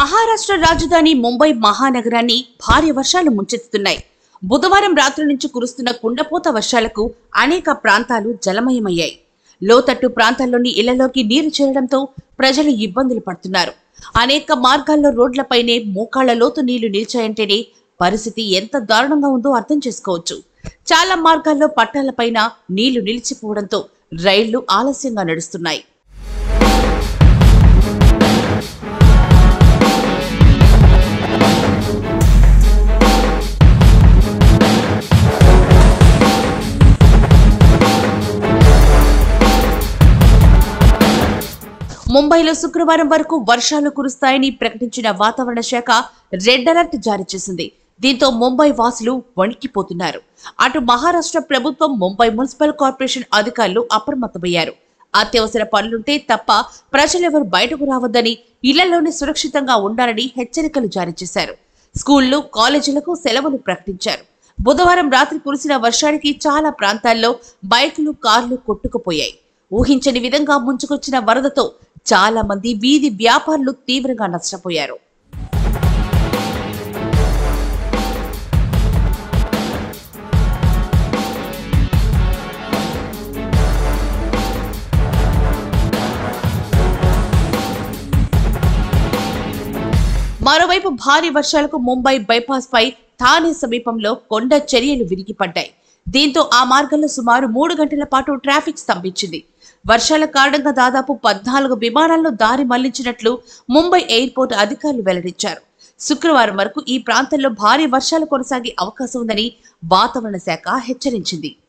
మహారాష్ట్ర రాజధాని ముంబై మహానగరాన్ని భారీ వర్షాలు ముంచెత్తుతున్నాయి బుధవారం రాత్రి నుంచి కురుస్తున్న కుండపోత వర్షాలకు అనేక ప్రాంతాలు జలమయమయ్యాయి లోతట్టు ప్రాంతాల్లోని ఇళ్లలోకి నీరు చేరడంతో ప్రజలు ఇబ్బందులు పడుతున్నారు అనేక మార్గాల్లో రోడ్లపైనే మోకాళ్ల లోతు నీళ్లు నిలిచాయంటేనే పరిస్థితి ఎంత దారుణంగా ఉందో అర్థం చేసుకోవచ్చు చాలా మార్గాల్లో పట్టాలపైన నీళ్లు నిలిచిపోవడంతో రైళ్లు ఆలస్యంగా నడుస్తున్నాయి ముంబైలో శుక్రవారం వరకు వర్షాలు కురుస్తాయని ప్రకటించిన వాతావరణ శాఖ రెడ్ అలర్ట్ జారీ చేసింది దీంతో ముంబై వాసులు వణికిపోతున్నారు అటు మహారాష్ట్ర ప్రభుత్వం ముంబై మున్సిపల్ కార్పొరేషన్ అధికారులు అప్రమత్తమయ్యారు అత్యవసర పనులుంటే తప్ప ప్రజలెవరు బయటకు రావద్దని ఇళ్లలోనే సురక్షితంగా ఉండాలని హెచ్చరికలు జారీ చేశారు స్కూళ్లు కాలేజీలకు సెలవులు ప్రకటించారు బుధవారం రాత్రి కురిసిన వర్షానికి చాలా ప్రాంతాల్లో బైకులు కార్లు కొట్టుకుపోయాయి ఊహించని విధంగా ముంచుకొచ్చిన వరదతో చాలా మంది వీధి వ్యాపారులు తీవ్రంగా నష్టపోయారు మరోవైపు భారీ వర్షాలకు ముంబై బైపాస్ పై థానే సమీపంలో కొండ చర్యలు విరిగిపడ్డాయి దీంతో ఆ మార్గంలో సుమారు మూడు గంటల పాటు ట్రాఫిక్ స్తంభించింది వర్షాల కారణంగా దాదాపు పద్నాలుగు విమానాలను దారి మళ్లించినట్లు ముంబై ఎయిర్పోర్ట్ అధికారులు వెల్లడించారు శుక్రవారం వరకు ఈ ప్రాంతంలో భారీ వర్షాలు కొనసాగే అవకాశం ఉందని వాతావరణ శాఖ హెచ్చరించింది